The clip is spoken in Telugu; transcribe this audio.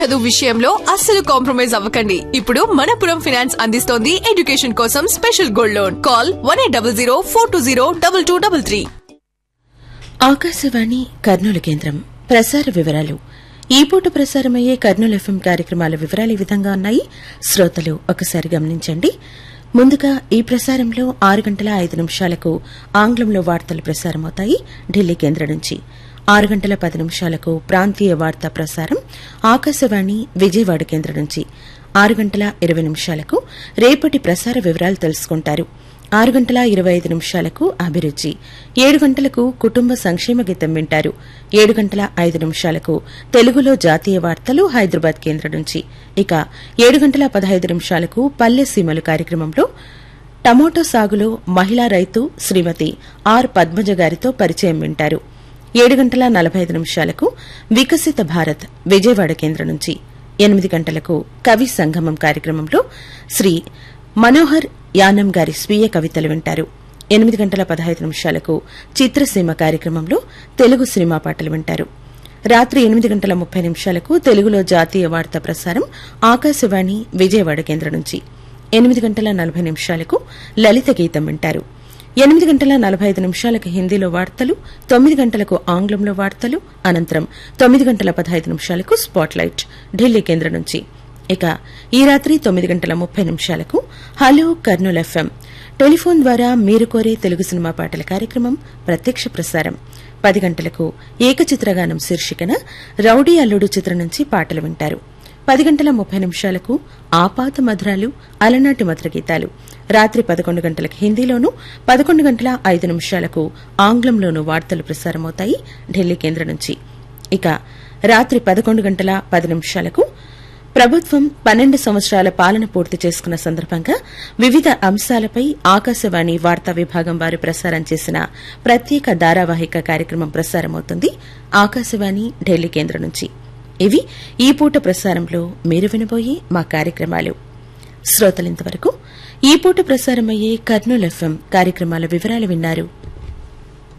చదువు విషయంలో అస్సలు కాంప్రమైజ్ అవ్వకండి ఇప్పుడు మనపురం ఫినాన్స్ అందిస్తోంది ఎడ్యుకేషన్ కోసం special gold loan call one eight double zero four two zero double two double three ఆకాశవాణి కర్నూలు కేంద్రం ప్రసార వివరాలు ఈ పూట ప్రసారమయ్యే కర్నూలు ఎఫ్ఎం కార్యక్రమాల వివరాలు ఈ విధంగా ఉన్నాయి శ్రోతలు ఒకసారి గమనించండి ముందుగా ఈ ప్రసారంలో ఆరు గంటల ఐదు నిమిషాలకు ఆంగ్లంలో వార్తలు ప్రసారమవుతాయి ఢిల్లీ కేంద్రం నుంచి ఆరు గంటల పది నిమిషాలకు ప్రాంతీయ వార్తా ప్రసారం ఆకాశవాణి విజయవాడ కేంద్రం నుంచి ఆరు గంటల ఇరవై నిమిషాలకు రేపటి ప్రసార వివరాలు తెలుసుకుంటారు ఆరు గంటల ఇరవై ఐదు నిమిషాలకు అభిరుచి ఏడు గంటలకు కుటుంబ సంక్షేమ గీతం వింటారు ఏడు గంటల ఐదు నిమిషాలకు తెలుగులో జాతీయ వార్తలు హైదరాబాద్ కేంద్రం నుంచి ఇక ఏడు గంటల పదహైదు నిమిషాలకు పల్లె సీమలు కార్యక్రమంలో టమోటో సాగులో మహిళా రైతు శ్రీమతి ఆర్ పద్మజ గారితో పరిచయం వింటారు ఏడు గంటల నలభై ఐదు నిమిషాలకు వికసిత భారత్ విజయవాడ కేంద్రం నుంచి ఎనిమిది గంటలకు కవి సంగమం కార్యక్రమంలో శ్రీ మనోహర్ యానం గారి స్వీయ కవితలు వింటారు ఎనిమిది గంటల పదహైదు నిమిషాలకు చిత్రసీమ కార్యక్రమంలో తెలుగు సినిమా పాటలు వింటారు రాత్రి ఎనిమిది గంటల ముప్పై నిమిషాలకు తెలుగులో జాతీయ వార్తా ప్రసారం ఆకాశవాణి విజయవాడ కేంద్రం నుంచి ఎనిమిది గంటల నలభై నిమిషాలకు లలిత గీతం వింటారు ఎనిమిది గంటల నలభై ఐదు నిమిషాలకు హిందీలో వార్తలు తొమ్మిది గంటలకు ఆంగ్లంలో వార్తలు అనంతరం తొమ్మిది గంటల పదహైదు నిమిషాలకు స్పాట్లైట్ ఢిల్లీ కేంద్రం నుంచి ఇక ఈ రాత్రి తొమ్మిది గంటల ముప్పై నిమిషాలకు హలో కర్నూల్ ఎఫ్ఎం టెలిఫోన్ ద్వారా మీరు కోరే తెలుగు సినిమా పాటల కార్యక్రమం ప్రత్యక్ష ప్రసారం పది గంటలకు ఏకచిత్రగానం శీర్షికన రౌడీ అల్లుడు చిత్రం నుంచి పాటలు వింటారు పది గంటల ముప్పై నిమిషాలకు ఆపాత మధురాలు అలనాటి మధుర గీతాలు రాత్రి పదకొండు గంటలకు హిందీలోనూ పదకొండు గంటల ఐదు నిమిషాలకు ఆంగ్లంలోనూ వార్తలు ప్రసారమవుతాయి ఢిల్లీ కేంద్రం నుంచి ఇక రాత్రి పదకొండు గంటల పది నిమిషాలకు ప్రభుత్వం పన్నెండు సంవత్సరాల పాలన పూర్తి చేసుకున్న సందర్భంగా వివిధ అంశాలపై ఆకాశవాణి వార్తా విభాగం వారు ప్రసారం చేసిన ప్రత్యేక ధారావాహిక కార్యక్రమం ప్రసారమవుతుంది ఆకాశవాణి ఢిల్లీ కేంద్రం నుంచి ఇవి ఈ పూట ప్రసారంలో మీరు వినబోయే మా కార్యక్రమాలు శ్రోతలింతవరకు ఈ పూట ప్రసారమయ్యే కర్నూలు ఎఫ్ఎం కార్యక్రమాల వివరాలు విన్నారు